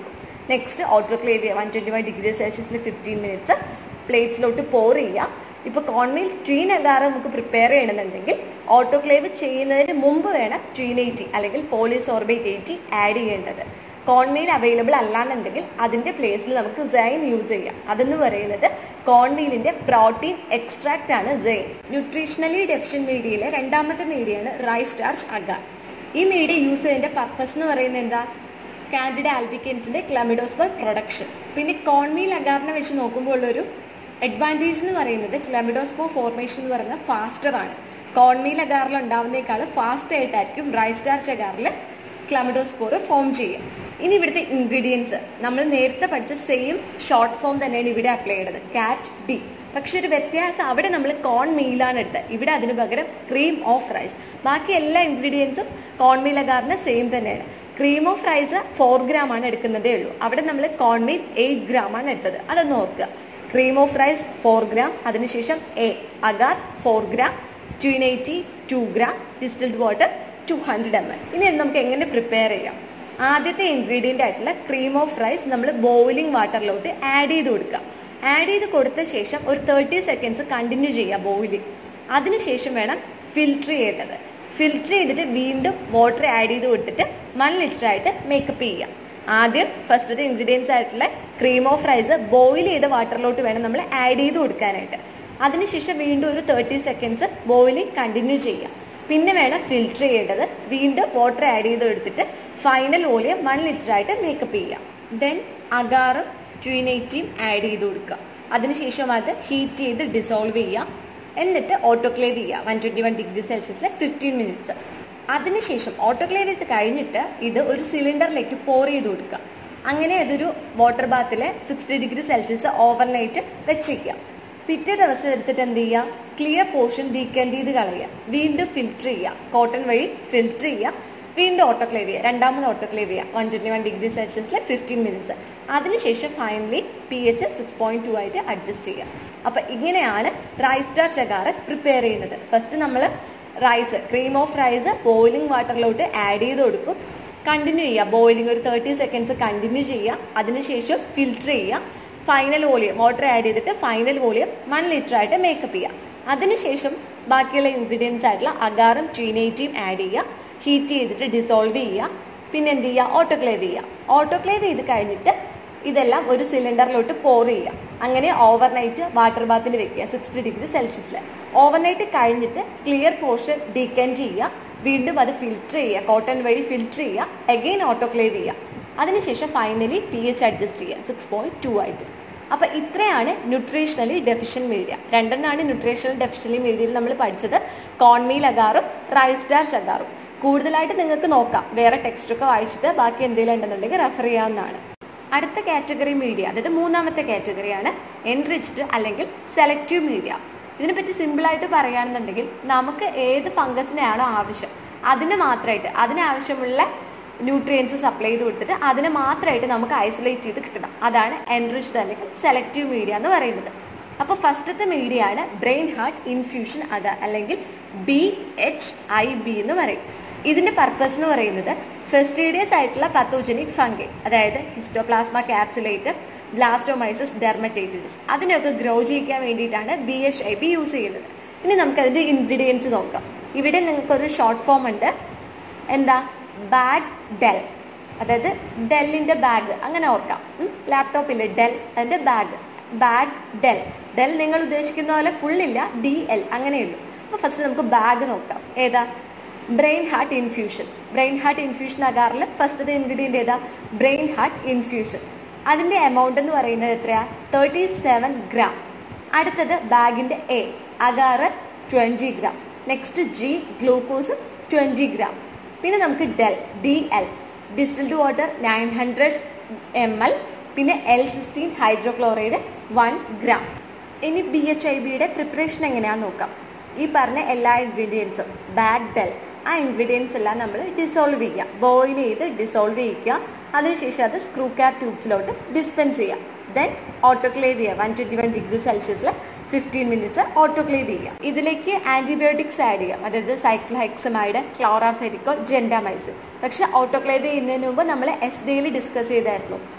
നെക്സ്റ്റ് ഓട്ടോക്ലേവ് ചെയ്യുക വൺ ട്വൻറ്റി വൺ ഡിഗ്രി സെൽഷ്യസിൽ ഫിഫ്റ്റീൻ മിനിറ്റ്സ് പ്ലേറ്റ്സിലോട്ട് പോർ ചെയ്യുക ഇപ്പോൾ കോൺമീൽ ട്രീൻ അഗാറ് നമുക്ക് പ്രിപ്പയർ ചെയ്യണമെന്നുണ്ടെങ്കിൽ ഓട്ടോക്ലേവ് ചെയ്യുന്നതിന് മുമ്പ് വേണം ട്രീൻ എയ്റ്റി അല്ലെങ്കിൽ പോളിസോർബേറ്റ് എയ്റ്റി ആഡ് ചെയ്യേണ്ടത് കോൺമീൽ അവൈലബിൾ അല്ലാന്നുണ്ടെങ്കിൽ അതിൻ്റെ പ്ലേസിൽ നമുക്ക് സൈൻ യൂസ് ചെയ്യാം അതെന്ന് പറയുന്നത് കോൺമീലിൻ്റെ പ്രോട്ടീൻ എക്സ്ട്രാക്റ്റ് ആണ് സൈൻ ന്യൂട്രീഷണലി ഡെഫിഷ്യൻ മീഡിയയിലെ രണ്ടാമത്തെ മീഡിയയാണ് റൈസ് സ്റ്റാർച്ച് അഗാർ ഈ മീഡിയ യൂസ് ചെയ്തതിൻ്റെ പർപ്പസ് എന്ന് പറയുന്നത് എന്താ കാൻഡിഡ ആൽബിക്കൻസിൻ്റെ ക്ലമിഡോസ്പർ പ്രൊഡക്ഷൻ പിന്നെ കോൺമീൽ അഗാറിനെ വെച്ച് നോക്കുമ്പോൾ ഉള്ളൊരു അഡ്വാൻറ്റേജ് എന്ന് പറയുന്നത് ക്ലമിഡോസ്പോ ഫോർമേഷൻ എന്ന് പറയുന്നത് ഫാസ്റ്റർ ആണ് കോൺമീൽ അഗാറിൽ ഉണ്ടാവുന്നേക്കാൾ ഫാസ്റ്റ് ആയിട്ടായിരിക്കും റൈസ് സ്റ്റാർച്ച് അഗാറിൽ ക്ലമിഡോസ്പോർ ഫോം ചെയ്യുക ഇനി ഇവിടുത്തെ ഇൻഗ്രീഡിയൻസ് നമ്മൾ നേരത്തെ പഠിച്ച സെയിം ഷോർട്ട് ഫോം തന്നെയാണ് ഇവിടെ അപ്ലൈ ചെയ്തത് കാറ്റ് ഡി പക്ഷെ ഒരു വ്യത്യാസം അവിടെ നമ്മൾ കോൺ മീലാണ് എടുത്തത് ഇവിടെ അതിന് പകരം ക്രീം ഓഫ് റൈസ് ബാക്കി എല്ലാ ഇൻഗ്രീഡിയൻസും കോൺ മീൽ അഗാറിന് സെയിം തന്നെയാണ് cream of rice four gram ആണ് എടുക്കുന്നതേ ഉള്ളൂ അവിടെ നമ്മൾ കോൺ മീൽ എയ്റ്റ് ഗ്രാം ആണ് എടുത്തത് അതൊന്ന് ഓർക്കുക cream of rice four gram അതിനുശേഷം A agar four gram tween eighty two gram distilled water two hundred M L ഇനി നമുക്ക് എങ്ങനെ പ്രിപ്പയർ ചെയ്യാം ആദ്യത്തെ ഇൻഗ്രീഡിയൻ്റ് ആയിട്ടുള്ള ക്രീം ഓഫ് റൈസ് നമ്മൾ ബോയിലിംഗ് വാട്ടറിലോട്ട് ആഡ് ചെയ്ത് കൊടുക്കുക ആഡ് ചെയ്ത് കൊടുത്ത ശേഷം ഒരു തേർട്ടി സെക്കൻഡ്സ് കണ്ടിന്യൂ ചെയ്യുക ബോയിലിംഗ് അതിനുശേഷം വേണം ഫിൽറ്റർ ചെയ്യേണ്ടത് ഫിൽറ്റർ ചെയ്തിട്ട് വീണ്ടും വാട്ടർ ആഡ് ചെയ്ത് കൊടുത്തിട്ട് വൺ ലിറ്റർ ആയിട്ട് മേക്കപ്പ് ചെയ്യാം ആദ്യം ഫസ്റ്റത്തെ ഇൻഗ്രീഡിയൻസ് ആയിട്ടുള്ള ക്രീം ഓഫ് റൈസ് ബോയിൽ ചെയ്ത വാട്ടറിലോട്ട് വേണം നമ്മൾ ആഡ് ചെയ്ത് കൊടുക്കാനായിട്ട് അതിനുശേഷം വീണ്ടും ഒരു തേർട്ടി സെക്കൻഡ്സ് ബോയിലിംഗ് കണ്ടിന്യൂ ചെയ്യാം പിന്നെ വേണം ഫിൽറ്റർ ചെയ്യേണ്ടത് വീണ്ടും വാട്ടർ ആഡ് ചെയ്ത് എടുത്തിട്ട് ഫൈനൽ വോളിയം വൺ ലിറ്റർ ആയിട്ട് മേക്കപ്പ് ചെയ്യാം ദെൻ അഗാറും ട്വീനേറ്റിയും ആഡ് ചെയ്ത് കൊടുക്കുക അതിനുശേഷം അത് ഹീറ്റ് ചെയ്ത് ഡിസോൾവ് ചെയ്യുക എന്നിട്ട് ഓട്ടോക്ലേവ് ചെയ്യുക വൺ ട്വൻറ്റി വൺ ഡിഗ്രി സെൽഷ്യസിൽ ഫിഫ്റ്റീൻ മിനിറ്റ്സ് അതിനുശേഷം ഓട്ടോക്ലേവ് ചെയ്ത് കഴിഞ്ഞിട്ട് ഇത് ഒരു സിലിണ്ടറിലേക്ക് പോർ ചെയ്ത് കൊടുക്കുക അങ്ങനെ അതൊരു വാട്ടർ ബാത്തിൽ സിക്സ്റ്റി ഡിഗ്രി സെൽഷ്യസ് ഓവർനൈറ്റ് വെച്ചേക്കുക പിറ്റേ ദിവസം എടുത്തിട്ട് എന്ത് ചെയ്യുക ക്ലിയർ പോർഷൻ ഡീക്കൻഡ് ചെയ്ത് കളയുക വീണ്ടും ഫിൽറ്റർ ചെയ്യുക കോട്ടൺ വഴി ഫിൽറ്റർ ചെയ്യുക വീണ്ടും ഓട്ടോക്ലേവ് ചെയ്യുക രണ്ടാമത് ഓട്ടോക്ലേവ് ചെയ്യുക വൺ ട്വൻറ്റി വൺ ഡിഗ്രി സെൽഷ്യസിൽ ഫിഫ്റ്റീൻ മിനിറ്റ്സ് അതിനുശേഷം finally P H six point two ആയിട്ട് അഡ്ജസ്റ്റ് ചെയ്യുക അപ്പം ഇങ്ങനെയാണ് റൈസ് സ്റ്റാർ ചകാറ് പ്രിപ്പയർ ചെയ്യുന്നത് ഫസ്റ്റ് നമ്മൾ rice cream of rice boiling വാട്ടറിലോട്ട് ആഡ് ചെയ്ത് കൊടുക്കും കണ്ടിന്യൂ ചെയ്യുക ബോയിലിംഗ് ഒരു തേർട്ടി സെക്കൻഡ്സ് കണ്ടിന്യൂ ചെയ്യുക അതിനുശേഷം ഫിൽറ്റർ ചെയ്യുക ഫൈനൽ വോളിയം വാട്ടർ ആഡ് ചെയ്തിട്ട് ഫൈനൽ വോളിയം വൺ ലിറ്റർ ആയിട്ട് മേക്കപ്പ് ചെയ്യുക അതിനുശേഷം ബാക്കിയുള്ള ഇൻഗ്രീഡിയൻസ് ആയിട്ടുള്ള അഗാറും ചീനേറ്റിയും ആഡ് ചെയ്യുക ഹീറ്റ് ചെയ്തിട്ട് ഡിസോൾവ് ചെയ്യുക പിന്നെ എന്ത് ചെയ്യുക ഓട്ടോക്ലേവ് ചെയ്യുക ഓട്ടോക്ലേവ് ചെയ്ത് കഴിഞ്ഞിട്ട് ഇതെല്ലാം ഒരു സിലിണ്ടറിലോട്ട് പോർ ചെയ്യുക അങ്ങനെ ഓവർനൈറ്റ് വാട്ടർ ബാത്തിൽ വെക്കുക സിക്സ്റ്റി ഡിഗ്രി സെൽഷ്യസിൽ ഓവർനൈറ്റ് കഴിഞ്ഞിട്ട് ക്ലിയർ പോർഷൻ ഡീക്കൻഡ് ചെയ്യുക വീണ്ടും അത് ഫിൽറ്റർ ചെയ്യുക കോട്ടൺ വഴി ഫിൽറ്റർ ചെയ്യുക അഗെയിൻ ഓട്ടോക്ലേവ് ചെയ്യുക അതിനുശേഷം ഫൈനലി പി എച്ച് അഡ്ജസ്റ്റ് ചെയ്യുക സിക്സ് പോയിന്റ് ടു ആയിട്ട് അപ്പോൾ ഇത്രയാണ് ന്യൂട്രീഷണലി ഡെഫിഷ്യൻ മീഡിയ രണ്ടെണ്ണമാണ് ന്യൂട്രീഷണൽ ഡെഫിഷ്യലി മീഡിയയിൽ നമ്മൾ പഠിച്ചത് കോൺമീൽ അഗാറും റൈസ് സ്റ്റാർച്ച് അഗാറും കൂടുതലായിട്ട് നിങ്ങൾക്ക് നോക്കാം വേറെ ടെക്സ്റ്റ് ഒക്കെ വായിച്ചിട്ട് ബാക്കി എന്തെങ്കിലും ഉണ്ടെന്നുണ്ടെങ്കിൽ റെഫർ ചെയ്യാവുന്നതാണ് അടുത്ത കാറ്റഗറി മീഡിയ അതായത് മൂന്നാമത്തെ കാറ്റഗറിയാണ് എൻറിച്ച്ഡ് അല്ലെങ്കിൽ സെലക്റ്റീവ് മീഡിയ ഇതിനെപ്പറ്റി സിമ്പിളായിട്ട് പറയുകയാണെന്നുണ്ടെങ്കിൽ നമുക്ക് ഏത് ഫംഗസിനെയാണോ ആവശ്യം അതിന് മാത്രമായിട്ട് അതിനാവശ്യമുള്ള ന്യൂട്രിയൻസ് സപ്ലൈ ചെയ്ത് കൊടുത്തിട്ട് അതിനെ മാത്രമായിട്ട് നമുക്ക് ഐസൊലേറ്റ് ചെയ്ത് കിട്ടണം അതാണ് എൻറിച്ച്ഡ് അല്ലെങ്കിൽ സെലക്റ്റീവ് മീഡിയ എന്ന് പറയുന്നത് അപ്പോൾ ഫസ്റ്റത്തെ മീഡിയ ആണ് ബ്രെയിൻ ഹാർട്ട് ഇൻഫ്യൂഷൻ അത് അല്ലെങ്കിൽ ബി എച്ച് ഐ ബി എന്ന് പറയും ഇതിന്റെ പർപ്പസ് എന്ന് പറയുന്നത് ഫെസ്റ്റീഡിയസ് ആയിട്ടുള്ള പത്തോജനിക് ഫംഗി അതായത് ഹിസ്റ്റോപ്ലാസ്മ ക്യാപ്സുലേറ്റ് ബ്ലാസ്റ്റോമൈസസ് ഡെർമറ്റൈറ്റിസ് അതിനൊക്കെ ഗ്രോ ചെയ്യിക്കാൻ വേണ്ടിയിട്ടാണ് B H I B use ചെയ്യുന്നത് ഇനി നമുക്ക് അതിന്റെ ഇൻഗ്രീഡിയൻസ് നോക്കാം ഇവിടെ നിങ്ങൾക്കൊരു ഷോർട്ട് ഫോം ഉണ്ട് എന്താ ബാഗ് ഡെൽ അതായത് ഡെല്ലിന്റെ ബാഗ് അങ്ങനെ ഓർക്കാം ലാപ്ടോപ്പില്ലേ ഡെൽ അതിന്റെ ബാഗ് ബാഗ് ഡെൽ ഡെൽ നിങ്ങൾ ഉദ്ദേശിക്കുന്ന പോലെ ഫുൾ ഇല്ല ഡി എൽ അങ്ങനെയുള്ളൂ അപ്പോൾ ഫസ്റ്റ് നമുക്ക് ബാഗ് നോക്കാം ഏതാ brain heart infusion brain heart infusion അകാറിൽ ഫസ്റ്റത്തെ ഇൻഗ്രീഡിയൻ്റ് ഏതാ ബ്രെയിൻ ഹാർട്ട് ഇൻഫ്യൂഷൻ അതിൻ്റെ എമൗണ്ട് എന്ന് പറയുന്നത് എത്രയാ തേർട്ടി സെവൻ ഗ്രാം അടുത്തത് ബാഗിൻ്റെ A agar twenty gram next G glucose twenty gram പിന്നെ നമുക്ക് Dell D L distilled water nine hundred M L പിന്നെ L cysteine hydrochloride one gram ഇനി ബി എച്ച് ഐ ബിയുടെ പ്രിപ്പറേഷൻ എങ്ങനെയാണെന്ന് നോക്കാം ഈ പറഞ്ഞ എല്ലാ ഇൻഗ്രീഡിയൻസും ബാഗ് ഡെൽ ആ ഇൻഗ്രീഡിയൻസ് എല്ലാം നമ്മൾ ഡിസോൾവ് ചെയ്യുക ബോയിൽ ചെയ്ത് ഡിസോൾവ് ചെയ്യിക്കുക അതിനുശേഷം അത് സ്ക്രൂ ക്യാപ് ട്യൂബ്സിലോട്ട് ഡിസ്പെൻസ് ചെയ്യുക ദെൻ ഓട്ടോക്ലേവ് ചെയ്യുക വൺ ട്വൻറ്റി വൺ ഡിഗ്രി സെൽഷ്യസിൽ ഫിഫ്റ്റീൻ മിനിറ്റ്സ് ഓട്ടോക്ലേവ് ചെയ്യുക ഇതിലേക്ക് ആൻറ്റിബയോട്ടിക്സ് ആഡ് ചെയ്യാം അതായത് സൈക്ലോഹെക്സമൈഡ് ക്ലോറാഫെരിക്കോൾ ജെൻഡാമൈസിൻ പക്ഷെ ഓട്ടോക്ലേവ് ചെയ്യുന്നതിന് മുമ്പ് നമ്മൾ എസ് ഡിയിൽ ഡിസ്കസ് ചെയ്തായിരുന്നു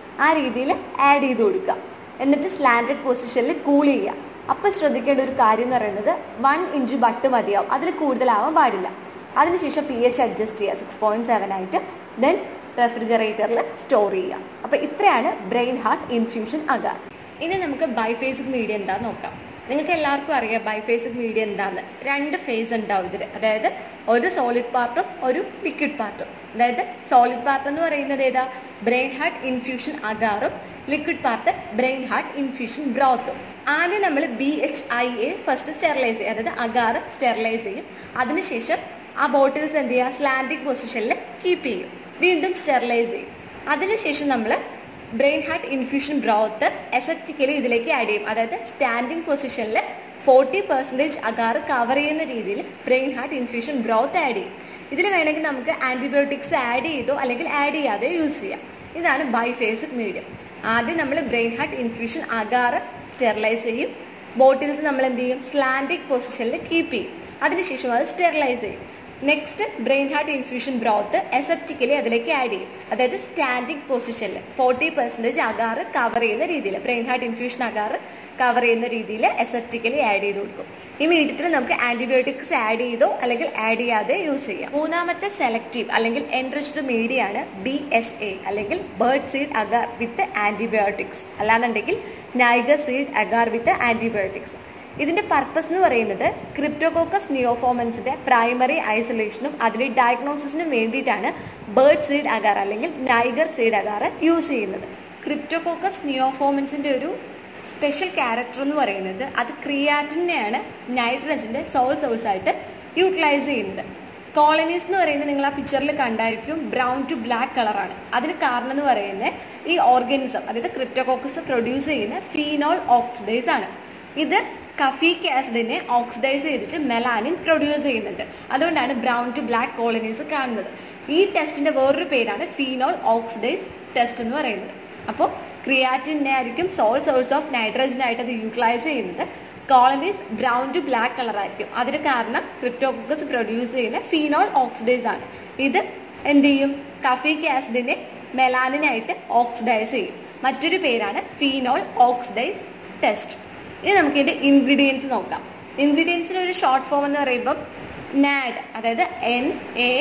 ആ രീതിയിൽ ആഡ് ചെയ്ത് കൊടുക്കുക എന്നിട്ട് സ്ലാൻഡഡ് പൊസിഷനിൽ കൂൾ ചെയ്യുക അപ്പം ശ്രദ്ധിക്കേണ്ട ഒരു കാര്യം എന്ന് പറയുന്നത് വൺ ഇഞ്ച് ബട്ട് മതിയാവും അതിൽ കൂടുതലാവാൻ പാടില്ല അതിനുശേഷം പി എച്ച് അഡ്ജസ്റ്റ് ചെയ്യുക സിക്സ് പോയിന്റ് സെവൻ ആയിട്ട് ദെൻ റെഫ്രിജറേറ്ററിൽ സ്റ്റോർ ചെയ്യുക അപ്പോൾ ഇത്രയാണ് ബ്രെയിൻ ഹാർട്ട് ഇൻഫ്യൂഷൻ അഗാർ ഇനി നമുക്ക് ബൈഫേസിക് മീഡിയ എന്താന്ന് നോക്കാം നിങ്ങൾക്ക് എല്ലാവർക്കും അറിയാം ബൈഫേസിക് മീഡിയ എന്താന്ന് രണ്ട് ഫേസ് ഉണ്ടാവും ഇതിൽ അതായത് ഒരു സോളിഡ് പാർട്ടും ഒരു ലിക്വിഡ് പാർട്ടും അതായത് സോളിഡ് പാർട്ട് എന്ന് പറയുന്നത് ഏതാ ബ്രെയിൻ ഹാർട്ട് ഇൻഫ്യൂഷൻ അഗാറും liquid part brain heart infusion ബ്രോത്തും ആദ്യം നമ്മൾ B H I A first sterilize ചെയ്യും അതായത് അഗാർ സ്റ്റെറിലൈസ് ചെയ്യും അതിനുശേഷം ആ ബോട്ടിൽസ് എന്ത് ചെയ്യുക സ്ലാൻഡിക് പൊസിഷനിൽ കീപ്പ് ചെയ്യും വീണ്ടും സ്റ്റെറിലൈസ് ചെയ്യും അതിനുശേഷം നമ്മൾ brain heart infusion broth aseptically ഇതിലേക്ക് ആഡ് ചെയ്യും അതായത് സ്റ്റാൻഡിങ് പൊസിഷനിൽ ഫോർട്ടി പെർസെൻറ്റേജ് അഗാർ കവർ ചെയ്യുന്ന രീതിയിൽ brain heart infusion broth add ചെയ്യും ഇതിൽ വേണമെങ്കിൽ നമുക്ക് ആൻറ്റിബയോട്ടിക്സ് ആഡ് ചെയ്തോ അല്ലെങ്കിൽ ആഡ് ചെയ്യാതെ യൂസ് ചെയ്യാം ഇതാണ് ബൈഫേസിക് മീഡിയം ആദ്യം നമ്മൾ brain heart infusion agar sterilize ചെയ്യും ബോട്ടിൽസ് നമ്മൾ എന്ത് ചെയ്യും സ്ലാൻഡിക് പൊസിഷനിൽ കീപ്പ് ചെയ്യും അതിനുശേഷം അത് സ്റ്റെറിലൈസ് ചെയ്യും next brain heart infusion broth aseptically അതിലേക്ക് ആഡ് ചെയ്യും അതായത് സ്റ്റാൻഡിങ് പൊസിഷനിൽ ഫോർട്ടി പെർസെൻറ്റേജ് അഗാർ കവർ ചെയ്യുന്ന രീതിയിൽ brain heart infusion agar cover ചെയ്യുന്ന രീതിയിൽ എസെപ്റ്റിക്കലി ആഡ് ചെയ്ത് കൊടുക്കും ഈ മീഡിയത്തിൽ നമുക്ക് ആന്റിബയോട്ടിക്സ് ആഡ് ചെയ്തോ അല്ലെങ്കിൽ ആഡ് ചെയ്യാതെ യൂസ് ചെയ്യാം മൂന്നാമത്തെ സെലക്റ്റീവ് അല്ലെങ്കിൽ എൻറിച്ച്ഡ് മീഡിയ ആണ് ബി എസ് എ അല്ലെങ്കിൽ bird seed agar with antibiotics അല്ലാന്നുണ്ടെങ്കിൽ niger seed agar with antibiotics ഇതിന്റെ പർപ്പസ് എന്ന് പറയുന്നത് ക്രിപ്റ്റോകോക്കസ് നിയോഫോമൻസിന്റെ പ്രൈമറി ഐസൊലേഷനും അതിന്റെ ഡയഗ്നോസിസിനും വേണ്ടിയിട്ടാണ് ബേർഡ് സീഡ് അഗാർ അല്ലെങ്കിൽ നൈഗർ സീഡ് അഗാർ യൂസ് ചെയ്യുന്നത് ക്രിപ്റ്റോകോക്കസ് നിയോഫോമൻസിന്റെ ഒരു സ്പെഷ്യൽ ക്യാരക്ടർ എന്ന് പറയുന്നത് അത് ക്രിയാറ്റിനെയാണ് നൈട്രജന്റെ സോൾ സോഴ്സ് ആയിട്ട് യൂട്ടിലൈസ് ചെയ്യുന്നത് കോളനീസ് എന്ന് പറയുന്നത് നിങ്ങൾ ആ പിക്ചറിൽ കണ്ടായിരിക്കും ബ്രൗൺ ടു ബ്ലാക്ക് കളറാണ് അതിന് കാരണം എന്ന് പറയുന്നത് ഈ ഓർഗാനിസം അതായത് ക്രിപ്റ്റോകോക്കസ് പ്രൊഡ്യൂസ് ചെയ്യുന്ന ഫീനോൾ ഓക്സിഡൈസ് ആണ് ഇത് കഫീക്ക് ആസിഡിനെ ഓക്സിഡൈസ് ചെയ്തിട്ട് മെലാനിൻ പ്രൊഡ്യൂസ് ചെയ്യുന്നുണ്ട് അതുകൊണ്ടാണ് ബ്രൗൺ ടു ബ്ലാക്ക് കോളനീസ് കാണുന്നത് ഈ ടെസ്റ്റിന്റെ വേറൊരു പേരാണ് ഫീനോൾ ഓക്സിഡൈസ് ടെസ്റ്റ് എന്ന് പറയുന്നത് അപ്പോൾ ക്രിയാറ്റിനെ ആയിരിക്കും സോൾ സോഴ്സ് ഓഫ് നൈട്രജൻ ആയിട്ട് അത് യൂട്ടിലൈസ് ചെയ്യുന്നത് colonies brown to black colour ആയിരിക്കും അതിന് കാരണം ക്രിപ്റ്റോക്കസ് പ്രൊഡ്യൂസ് ചെയ്യുന്ന ഫീനോൾ ഓക്സിഡൈസ് ആണ് ഇത് എന്ത് ചെയ്യും കഫീക്ക് ആസിഡിനെ മെലാനിനായിട്ട് ഓക്സിഡൈസ് ചെയ്യും മറ്റൊരു പേരാണ് ഫീനോൾ ഓക്സിഡൈസ് ടെസ്റ്റ് ഇനി നമുക്ക് ഇതിന്റെ ഇൻഗ്രീഡിയൻസ് നോക്കാം ഇൻഗ്രീഡിയൻസിന് ഒരു ഷോർട്ട് ഫോം എന്ന് പറയുമ്പം നാഡ് അതായത് N A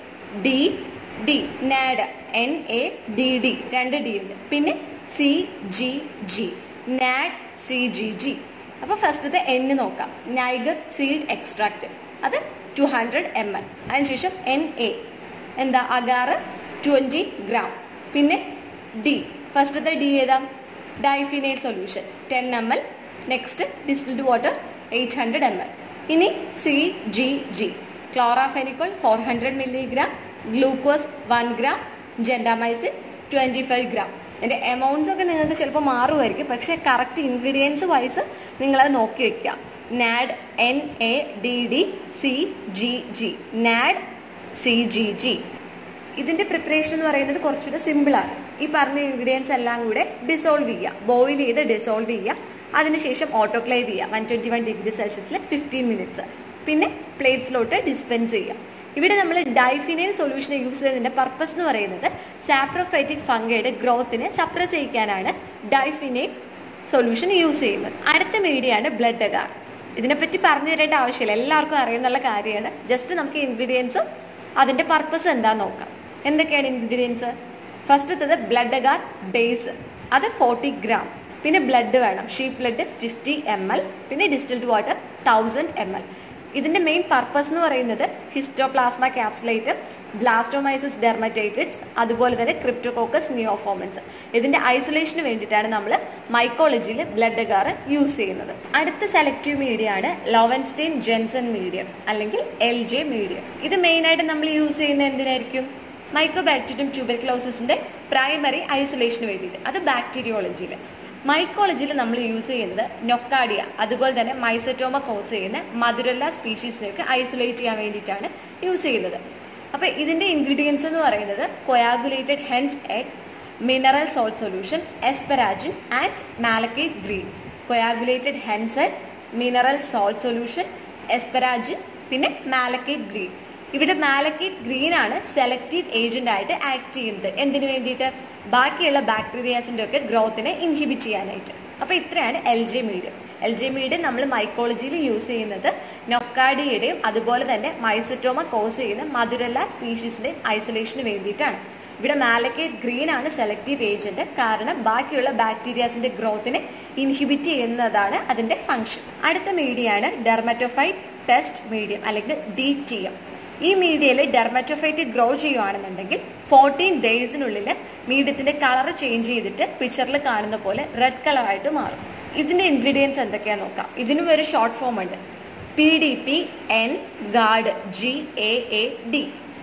D D NADD N A D D രണ്ട് ഡി ഉണ്ട് പിന്നെ C G G NADD C G G അപ്പോൾ ഫസ്റ്റത്തെ എൻ നോക്കാം നൈഗർ സീഡ് എക്സ്ട്രാക്റ്റ് അത് ടു ഹൺഡ്രഡ് എം എൽ അതിനുശേഷം എൻ എ എന്താ അഗാറ് ട്വൻറ്റി ഗ്രാം പിന്നെ ഡി ഫസ്റ്റത്തെ ഡി ഏതാ diphenyl solution ten M L next distilled water eight hundred M L ഇനി C G G chloramphenicol four hundred milligram glucose one gram gentamicin twenty five gram അതിൻ്റെ എമൗണ്ട്സ് ഒക്കെ നിങ്ങൾക്ക് ചിലപ്പോൾ മാറുമായിരിക്കും പക്ഷേ കറക്റ്റ് ഇൻഗ്രീഡിയൻസ് വൈസ് നിങ്ങളത് നോക്കി വെക്കുക NADD N A D D C G G NADD C G G ഇതിൻ്റെ പ്രിപ്പറേഷൻ എന്ന് പറയുന്നത് കുറച്ചുകൂടെ സിമ്പിളാണ് ഈ പറഞ്ഞ ഇൻഗ്രീഡിയൻസ് എല്ലാം കൂടെ ഡിസോൾവ് ചെയ്യുക ബോയിൽ ചെയ്ത് ഡിസോൾവ് ചെയ്യുക അതിനുശേഷം ഓട്ടോക്ലേവ് ചെയ്യുക വൺ ട്വൻറ്റി വൺ ഡിഗ്രി സെൽഷ്യസിൽ ഫിഫ്റ്റീൻ മിനിറ്റ്സ് പിന്നെ പ്ലേറ്റ്സിലോട്ട് ഡിസ്പെൻസ് ചെയ്യുക ഇവിടെ നമ്മൾ ഡൈഫിനൈൽ സൊല്യൂഷൻ യൂസ് ചെയ്യുന്നതിൻ്റെ പർപ്പസ് എന്ന് പറയുന്നത് സാപ്രോഫൈറ്റിക് ഫംഗയുടെ ഗ്രോത്തിനെ സപ്രസ് ചെയ്യിക്കാനാണ് ഡൈഫിനൈൽ സൊല്യൂഷൻ യൂസ് ചെയ്യുന്നത് അടുത്ത മീഡിയയാണ് ബ്ലഡ് അഗാർ ഇതിനെപ്പറ്റി പറഞ്ഞു തരേണ്ട ആവശ്യമില്ല എല്ലാവർക്കും അറിയുന്നുള്ള കാര്യമാണ് ജസ്റ്റ് നമുക്ക് ഇൻഗ്രീഡിയൻസും അതിൻ്റെ പർപ്പസ് എന്താന്ന് നോക്കാം എന്തൊക്കെയാണ് ഇൻഗ്രീഡിയൻസ് ഫസ്റ്റത്തത് ബ്ലഡ് അഗാർ ബേസ് അത് ഫോർട്ടി ഗ്രാം പിന്നെ ബ്ലഡ് വേണം sheep blood fifty M L പിന്നെ distilled water thousand M L ഇതിന്റെ മെയിൻ പർപ്പസ് എന്ന് പറയുന്നത് ഹിസ്റ്റോപ്ലാസ്മ ക്യാപ്സുലേറ്റ് ബ്ലാസ്റ്റോമൈസിസ് ഡെർമറ്റൈറ്റിസ് അതുപോലെ തന്നെ ക്രിപ്റ്റോകോക്കസ് നിയോഫോമൻസ് ഇതിന്റെ ഐസൊലേഷന് വേണ്ടിയിട്ടാണ് നമ്മൾ മൈക്കോളജിയിൽ ബ്ലഡ് അഗാർ യൂസ് ചെയ്യുന്നത് അടുത്ത സെലക്റ്റീവ് മീഡിയ ആണ് ലോവൻസ്റ്റൈൻ ജെൻസൺ മീഡിയ അല്ലെങ്കിൽ എൽ ജെ മീഡിയ ഇത് മെയിനായിട്ട് നമ്മൾ യൂസ് ചെയ്യുന്ന എന്തിനായിരിക്കും മൈക്കോബാക്ടീരിയം ട്യൂബർക്ലോസിന്റെ പ്രൈമറി ഐസൊലേഷന് വേണ്ടിയിട്ട് അത് ബാക്ടീരിയോളജിയിൽ മൈക്കോളജിയിൽ നമ്മൾ യൂസ് ചെയ്യുന്നത് നൊക്കാഡിയ അതുപോലെ തന്നെ മൈസറ്റോമ കോസ് ചെയ്യുന്ന മധുരല്ല സ്പീഷീസിനെയൊക്കെ ഐസൊലേറ്റ് ചെയ്യാൻ വേണ്ടിയിട്ടാണ് യൂസ് ചെയ്യുന്നത് അപ്പോൾ ഇതിൻ്റെ ഇൻഗ്രീഡിയൻസ് എന്ന് പറയുന്നത് coagulated hens egg mineral salt solution asparagine and malachite green coagulated hens egg mineral salt solution asparagine പിന്നെ മാലക്കേറ്റ് ഗ്രീൻ ഇവിടെ മാലക്കേറ്റ് ഗ്രീൻ ആണ് സെലക്റ്റീവ് ഏജന്റ് ആയിട്ട് ആക്ട് ചെയ്യുന്നത് എന്തിനു വേണ്ടിയിട്ട് ബാക്കിയുള്ള ബാക്ടീരിയാസിന്റെ ഒക്കെ ഗ്രോത്തിനെ ഇൻഹിബിറ്റ് ചെയ്യാനായിട്ട് അപ്പൊ ഇത്രയാണ് L J medium L J medium നമ്മൾ മൈക്കോളജിയിൽ യൂസ് ചെയ്യുന്നത് നൊക്കാഡിയുടെയും അതുപോലെ തന്നെ മൈസറ്റോമ കോസ് ചെയ്യുന്ന മധുരല്ല സ്പീഷീസിന്റെയും ഐസൊലേഷന് വേണ്ടിയിട്ടാണ് ഇവിടെ മാലക്കേറ്റ് ഗ്രീൻ ആണ് സെലക്റ്റീവ് ഏജന്റ് കാരണം ബാക്കിയുള്ള ബാക്ടീരിയാസിന്റെ ഗ്രോത്തിനെ ഇൻഹിബിറ്റ് ചെയ്യുന്നതാണ് അതിന്റെ ഫംഗ്ഷൻ അടുത്ത മീഡിയയാണ് ഡെർമറ്റോഫൈറ്റ് ടെസ്റ്റ് മീഡിയം അല്ലെങ്കിൽ ഡി ടി എം ഈ മീഡിയയിൽ ഡെർമറ്റോഫൈറ്റ് ഗ്രോ ചെയ്യുവാണെന്നുണ്ടെങ്കിൽ ഫോർട്ടീൻ ഡേയ്സിനുള്ളിൽ മീഡിയത്തിന്റെ കളർ ചേഞ്ച് ചെയ്തിട്ട് പിക്ചറിൽ കാണുന്ന പോലെ റെഡ് കളറായിട്ട് മാറും ഇതിന്റെ ഇൻഗ്രീഡിയൻസ് എന്തൊക്കെയാന്ന് നോക്കാം ഇതിനും ഒരു ഷോർട്ട് ഫോം ഉണ്ട് പി ഡി പി എൻ ഗാർഡ് G A A D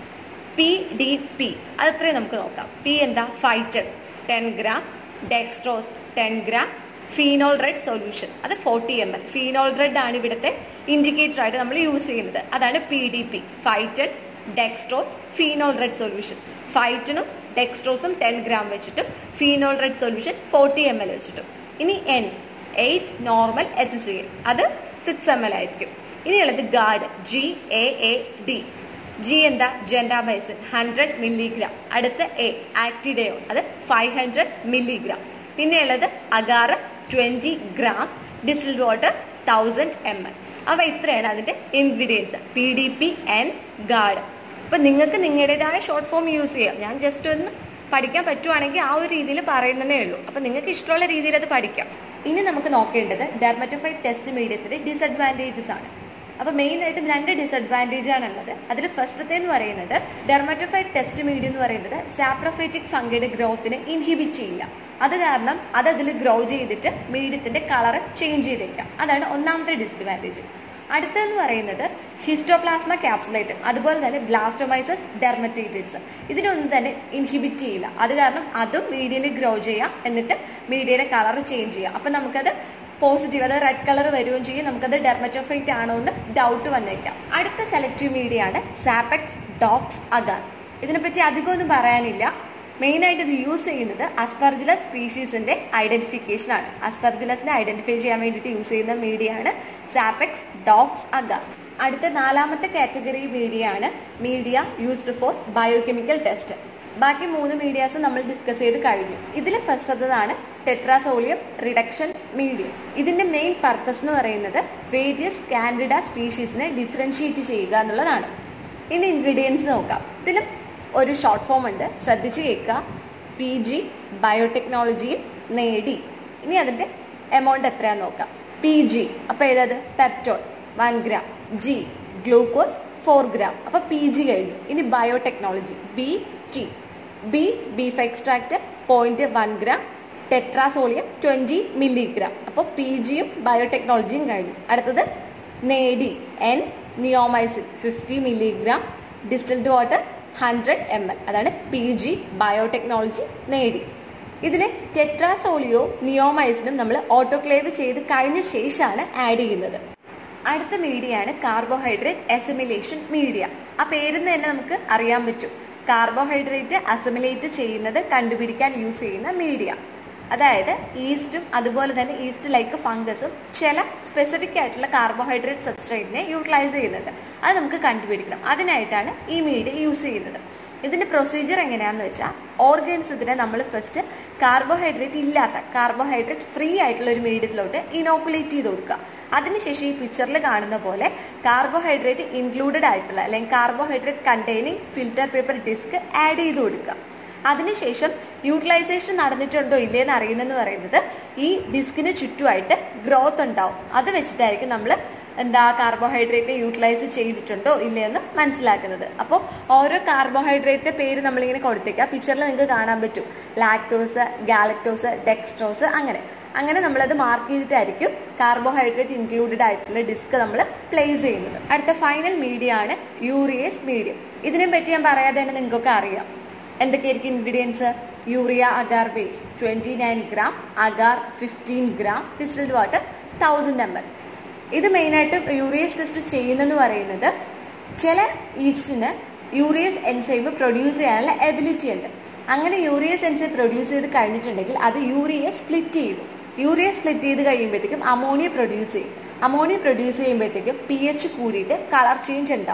P D P അതത്രയും നമുക്ക് നോക്കാം പി എന്താ phytone ten gram dextrose ten gram phenol red solution അത് forty M L phenol red ആണ് ഇവിടുത്തെ ഇൻഡിക്കേറ്റർ ആയിട്ട് നമ്മൾ യൂസ് ചെയ്യുന്നത് അതാണ് P D P phytone dextrose phenol red solution ഫൈറ്റിനും ഡെക്സ്ട്രോസും ടെൻ ഗ്രാം വെച്ചിട്ടും phenol red solution forty M L വെച്ചിട്ടും ഇനി N eight normal H C L അത് സിക്സ് എം എൽ ആയിരിക്കും ഇനിയുള്ളത് ഗാർഡ് G A A D G എന്താ ജെൻഡാമൈസിൻ ഹൺഡ്രഡ് മില്ലിഗ്രാം അടുത്ത എ ആക്ടിഡയോ അത് ഫൈവ് ഹൺഡ്രഡ് മില്ലിഗ്രാം പിന്നെയുള്ളത് agar twenty gram distilled water thousand M L അവ ഇത്രയാണ് അതിന്റെ ingredients P D P and ഗാർഡ് അപ്പൊ നിങ്ങൾക്ക് നിങ്ങളുടേതായ ഷോർട്ട് ഫോം യൂസ് ചെയ്യാം ഞാൻ ജസ്റ്റ് ഒന്ന് പഠിക്കാൻ പറ്റുവാണെങ്കിൽ ആ ഒരു രീതിയിൽ പറയുന്നതേ ഉള്ളൂ അപ്പൊ നിങ്ങൾക്ക് ഇഷ്ടമുള്ള രീതിയിൽ അത് പഠിക്കാം ഇനി നമുക്ക് നോക്കേണ്ടത് ഡെർമറ്റോഫൈറ്റ് ടെസ്റ്റ് മീഡിയത്തിന്റെ ഡിസഡ്വാൻറ്റേജസ് ആണ് അപ്പോൾ മെയിനായിട്ടും രണ്ട് ഡിസഡ്വാൻറ്റേജ് ആണുള്ളത് അതിൽ ഫസ്റ്റത്തെ എന്ന് പറയുന്നത് ഡെർമറ്റോഫൈറ്റ് ടെസ്റ്റ് മീഡിയം എന്ന് പറയുന്നത് സാപ്രോഫൈറ്റിക് ഫംഗയുടെ ഗ്രോത്തിനെ ഇൻഹിബിറ്റ് ചെയ്യില്ല അത് കാരണം അത് അതിൽ ഗ്രോ ചെയ്തിട്ട് മീഡിയത്തിന്റെ കളർ ചേഞ്ച് ചെയ്തേക്കാം അതാണ് ഒന്നാമത്തെ ഡിസഡ്വാൻറ്റേജ് അടുത്തെന്ന് പറയുന്നത് ഹിസ്റ്റോപ്ലാസ്മ ക്യാപ്സുലൈറ്റ് അതുപോലെ തന്നെ ബ്ലാസ്റ്റോമൈസസ് ഡെർമറ്റൈറ്റിഡ്സ് ഇതിനൊന്നും തന്നെ ഇൻഹിബിറ്റ് ചെയ്യില്ല അത് കാരണം അതും മീഡിയയിൽ ഗ്രോ ചെയ്യാം എന്നിട്ട് മീഡിയയുടെ കളർ ചേഞ്ച് ചെയ്യാം അപ്പം നമുക്കത് പോസിറ്റീവ് അത് റെഡ് കളർ വരികയും ചെയ്യും നമുക്കത് ഡെർമറ്റോഫൈറ്റ് ആണോ എന്ന് ഡൗട്ട് വന്നേക്കാം അടുത്ത സെലക്റ്റീവ് മീഡിയ ആണ് സാപെക്സ് ഡോക്സ് അഗാർ ഇതിനെപ്പറ്റി അധികമൊന്നും പറയാനില്ല മെയിനായിട്ട് ഇത് യൂസ് ചെയ്യുന്നത് അസ്പെർജിലസ് സ്പീഷീസിന്റെ ഐഡന്റിഫിക്കേഷൻ ആണ് അസ്പെർജിലസിനെ ഐഡന്റിഫൈ ചെയ്യാൻ വേണ്ടിയിട്ട് യൂസ് ചെയ്യുന്ന മീഡിയ ആണ് സാപെക്സ് ഡോക്സ് അഗാർ അടുത്ത നാലാമത്തെ കാറ്റഗറി മീഡിയ ആണ് media used for biochemical test ബാക്കി മൂന്ന് മീഡിയാസ് നമ്മൾ ഡിസ്കസ് ചെയ്ത് കഴിഞ്ഞു ഇതിൽ ഫസ്റ്റത്തതാണ് ടെട്രാസോളിയം റിഡക്ഷൻ മീഡിയം ഇതിന്റെ മെയിൻ പർപ്പസ് എന്ന് പറയുന്നത് വേരിയസ് കാൻഡിഡ സ്പീഷീസിനെ ഡിഫറൻഷിയേറ്റ് ചെയ്യുക എന്നുള്ളതാണ് ഇനി ഇൻഗ്രീഡിയൻസ് നോക്കാം ഇതിലും ഒരു ഷോർട്ട് ഫോം ഉണ്ട് ശ്രദ്ധിച്ച് കേൾക്കുക പി ജി ബയോടെക്നോളജിയും നേടി ഇനി അതിന്റെ എമൗണ്ട് എത്രയാന്ന് നോക്കാം പി ജി അപ്പോൾ ഏതത് peptone one gram G glucose four gram അപ്പോൾ പി ജി കഴിഞ്ഞു ഇനി biotechnology B T B beef extract point one gram tetrazolium twenty milligram അപ്പോൾ പി ജിയും ബയോടെക്നോളജിയും കഴിഞ്ഞു അടുത്തത് നേടി N neomycin fifty milligram distilled water hundred M L അതാണ് പി ജി ബയോടെക്നോളജി നേടി ഇതിൽ ടെട്രാസോളിയോ നിയോമൈസിനും നമ്മൾ ഓട്ടോക്ലേവ് ചെയ്ത് കഴിഞ്ഞ ശേഷമാണ് ആഡ് ചെയ്യുന്നത് അടുത്ത മീഡിയ ആണ് കാർബോഹൈഡ്രേറ്റ് അസിമിലേഷൻ മീഡിയ ആ പേരിൽ തന്നെ നമുക്ക് അറിയാൻ പറ്റും കാർബോഹൈഡ്രേറ്റ് അസിമിലേറ്റ് ചെയ്യുന്നത് കണ്ടുപിടിക്കാൻ യൂസ് ചെയ്യുന്ന മീഡിയ അതായത് ഈസ്റ്റും അതുപോലെ തന്നെ ഈസ്റ്റ് ലൈക്ക് ഫംഗസും ചില സ്പെസിഫിക് ആയിട്ടുള്ള കാർബോഹൈഡ്രേറ്റ് സബ്സ്ട്രേറ്റിനെ യൂട്ടിലൈസ് ചെയ്യുന്നുണ്ട് അത് നമുക്ക് കണ്ടുപിടിക്കണം അതിനായിട്ടാണ് ഈ മീഡിയ യൂസ് ചെയ്യുന്നത് ഇതിന്റെ പ്രൊസീജിയർ എങ്ങനെയാണെന്ന് വെച്ചാൽ ഓർഗൻസത്തിനെ നമ്മൾ ഫസ്റ്റ് കാർബോഹൈഡ്രേറ്റ് ഇല്ലാത്ത കാർബോഹൈഡ്രേറ്റ് ഫ്രീ ആയിട്ടുള്ള ഒരു മീഡിയത്തിലോട്ട് ഇനോക്കുലേറ്റ് ചെയ്ത് കൊടുക്കുക അതിനുശേഷം ഈ പിക്ചറിൽ കാണുന്ന പോലെ കാർബോഹൈഡ്രേറ്റ് ഇൻക്ലൂഡഡ് ആയിട്ടുള്ള അല്ലെങ്കിൽ carbohydrate containing filter paper disc add ചെയ്ത് കൊടുക്കുക അതിനുശേഷം യൂട്ടിലൈസേഷൻ നടന്നിട്ടുണ്ടോ ഇല്ലയെന്ന് അറിയുന്നതെന്ന് പറയുന്നത് ഈ ഡിസ്കിന് ചുറ്റുമായിട്ട് ഗ്രോത്ത് ഉണ്ടാവും അത് വെച്ചിട്ടായിരിക്കും നമ്മൾ എന്താ കാർബോഹൈഡ്രേറ്റ് യൂട്ടിലൈസ് ചെയ്തിട്ടുണ്ടോ ഇല്ലയെന്ന് മനസ്സിലാക്കുന്നത് അപ്പോൾ ഓരോ കാർബോഹൈഡ്രേറ്റിന്റെ പേര് നമ്മളിങ്ങനെ കൊടുത്തേക്കുക പിക്ചറിൽ നിങ്ങൾക്ക് കാണാൻ പറ്റും ലാക്ടോസ് ഗാലക്ടോസ് ഡെക്സ്ട്രോസ് അങ്ങനെ അങ്ങനെ നമ്മളത് മാർക്ക് ചെയ്തിട്ടായിരിക്കും കാർബോഹൈഡ്രേറ്റ് ഇൻക്ലൂഡഡ് ആയിട്ടുള്ള ഡിസ്ക് നമ്മൾ പ്ലേസ് ചെയ്യുന്നത് അടുത്ത ഫൈനൽ മീഡിയ ആണ് യൂറിയസ് മീഡിയം ഇതിനെ പറ്റി ഞാൻ പറയാതെ തന്നെ നിങ്ങൾക്കൊക്കെ അറിയാം എന്തൊക്കെയായിരിക്കും ingredients urea agar base twenty nine gram agar fifteen gram distilled water thousand M L ഇത് മെയിനായിട്ട് യൂറിയസ് ടെസ്റ്റ് ചെയ്യുന്നെന്ന് പറയുന്നത് ചില ഈസ്റ്റിന് യൂറിയസ് എൻസൈം പ്രൊഡ്യൂസ് ചെയ്യാനുള്ള എബിലിറ്റി ഉണ്ട് അങ്ങനെ യൂറിയസ് എൻസൈം പ്രൊഡ്യൂസ് ചെയ്ത് കഴിഞ്ഞിട്ടുണ്ടെങ്കിൽ അത് യൂറിയ സ്പ്ലിറ്റ് ചെയ്യും യൂറിയ സ്പ്ലിറ്റ് ചെയ്ത് കഴിയുമ്പോഴത്തേക്കും അമോണിയ പ്രൊഡ്യൂസ് ചെയ്യും അമോണിയ പ്രൊഡ്യൂസ് ചെയ്യുമ്പോഴത്തേക്കും പി എച്ച് കൂടിയിട്ട് കളർ ചേഞ്ച് ഉണ്ടാവും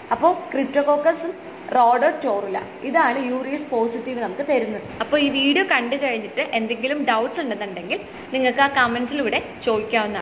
അപ്പോൾ ക്രിപ്റ്റോകോക്കസും റോഡോ ടോറുല ഇതാണ് യൂറിയസ് പോസിറ്റീവ് നമുക്ക് തരുന്നത് അപ്പോൾ ഈ വീഡിയോ കണ്ടു കഴിഞ്ഞിട്ട് എന്തെങ്കിലും ഡൗട്ട്സ് ഉണ്ടെന്നുണ്ടെങ്കിൽ നിങ്ങൾക്ക് ആ കമൻസിലൂടെ ചോദിക്കാവുന്നതാണ്